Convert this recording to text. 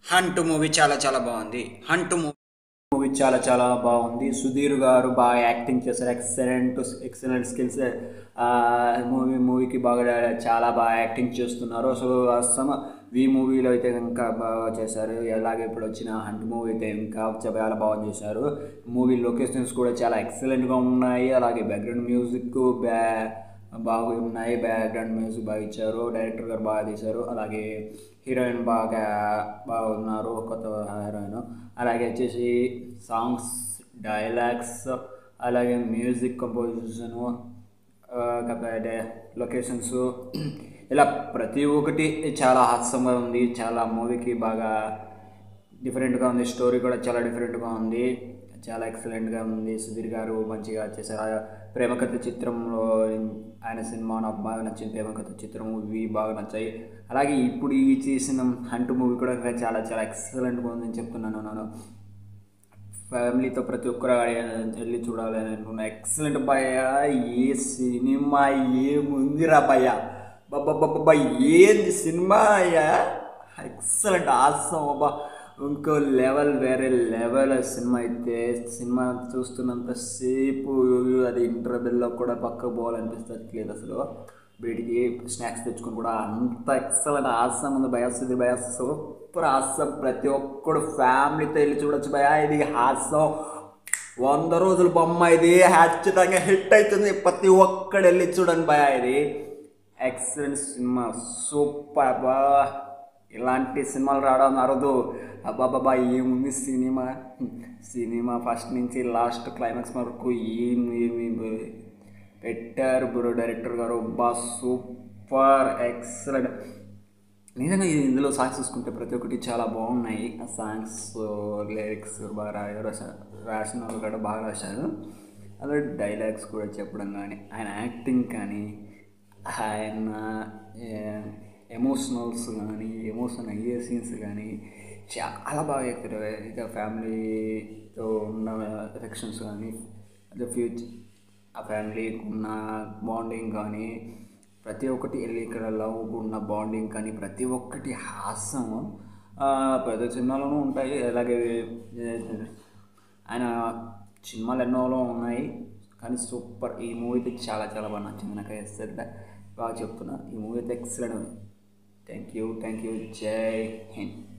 hunt movie చాలా చాలా బాగుంది హంట్ మూవీ మూవీ చాలా చాలా బాగుంది సుధీర్ గారు బాగా యాక్టింగ్ చేశారు ఎక్సలెంట్ ఎక్సలెంట్ స్కిల్స్ మూవీ మూవీకి బాగా చాలా బాగా యాక్టింగ్ చేస్తున్నారు అసలు అసలు ఈ మూవీలో అయితే ఇంకా బాగా చేశారు అలాగే ఇప్పుడు వచ్చిన హంట్ మూవీ అయితే ఇంకా చాలా బాగా చేశారు మూవీ లొకేషన్స్ కూడా చాలా ఎక్సలెంట్గా ఉన్నాయి అలాగే బ్యాక్గ్రౌండ్ మ్యూజిక్ బ్యా బాగా ఉన్నాయి బ్యాక్గ్రౌండ్ మ్యూజిక్ బాగా ఇచ్చారు డైరెక్టర్ గారు బాగా తీశారు అలాగే హీరోయిన్ బాగా బాగున్నారు కొత్త హీరోయిన్ అలాగే వచ్చేసి సాంగ్స్ డైలాగ్స్ అలాగే మ్యూజిక్ కంపోజిషను కాకపోతే లొకేషన్స్ ఇలా ప్రతి ఒక్కటి చాలా హాస్యంగా ఉంది చాలా మూవీకి బాగా డిఫరెంట్గా ఉంది స్టోరీ కూడా చాలా డిఫరెంట్గా ఉంది చాలా ఎక్సలెంట్గా ఉంది సుధీర్ గారు మంచిగా చేశారు ఆ ప్రేమకథ చిత్రంలో ఆయన సినిమా నాకు బాగా నచ్చింది ప్రేమకథ చిత్రం ఇవి బాగా నచ్చాయి అలాగే ఇప్పుడు ఈ చేసిన హంట్ మూవీ కూడా ఇంకా చాలా చాలా ఎక్సలెంట్గా ఉందని చెప్తున్నాను నేను ఫ్యామిలీతో ప్రతి ఒక్కరు వెళ్ళి చూడాలి అని అనుకున్నా ఎక్సలెంట్ భయ ఏ సినిమా ఏముందిరా భయ బాబా ఏంది సినిమా అయ్యా ఎక్సలెంట్ ఆసం అబ్బా ఇంకో లెవెల్ వేరే లెవెల్ సినిమా అయితే సినిమా చూస్తున్నంతసేపు అది ఇంటర్వెల్లో కూడా పక్క పోవాలనిపిస్తట్లేదు అసలు వీటికి స్నాక్స్ తెచ్చుకొని కూడా అంత ఎక్సలెంట్ ఆసం ఉంది భయాస్తుంది భయ సూపర్ హాస్యం ప్రతి ఒక్కడు ఫ్యామిలీతో వెళ్ళి చూడొచ్చు భయ ఇది హాస్యం వంద రోజుల బొమ్మ ఇది ఖచ్చితంగా హిట్ అవుతుంది ప్రతి ఒక్కడు వెళ్ళి చూడండి భయ ఇది ఎక్సలెంట్ సినిమా సూపర్ బా ఇలాంటి సినిమాలు రావడం అరదు అబ్బాబాబా ఏముంది సినిమా సినిమా ఫస్ట్ నుంచి లాస్ట్ క్లైమాక్స్ వరకు ఏం ఏమి పెట్టారు బ్రో డైరెక్టర్ గారు బా సూపర్ ఎక్సలెంట్ నిజంగా ఇందులో సాంగ్స్ చూసుకుంటే ప్రతి ఒక్కటి చాలా బాగున్నాయి ఆ సాంగ్స్ లిరిక్స్ బాగా రాయ రాసిన వాళ్ళు కూడా బాగా రాశారు అలాగే డైలాగ్స్ కూడా చెప్పడం కానీ ఆయన యాక్టింగ్ కానీ ఆయన ఎమోషనల్స్ కానీ ఎమోషన్ అయ్యే సీన్స్ కానీ చాలా బాగా ఎక్కారు ఇక ఫ్యామిలీతో ఉన్న ఎఫెక్షన్స్ కానీ అదే ఫ్యూచర్ ఆ ఫ్యామిలీకి ఉన్న బాండింగ్ కానీ ప్రతి ఒక్కటి వెళ్ళి ఇక్కడ లవ్ ఉన్న బాండింగ్ కానీ ప్రతి ఒక్కటి హాస్యం పెద్ద సినిమాలోనూ ఉంటాయి అలాగే ఆయన సినిమాలు ఎన్నోలో ఉన్నాయి కానీ సూపర్ ఈ మూవీ అయితే చాలా చాలా బాగా నచ్చింది నాకు వేస్తే బాగా చెప్తున్నా ఈ మూవీ అయితే excellent thank you thank you జై హింద్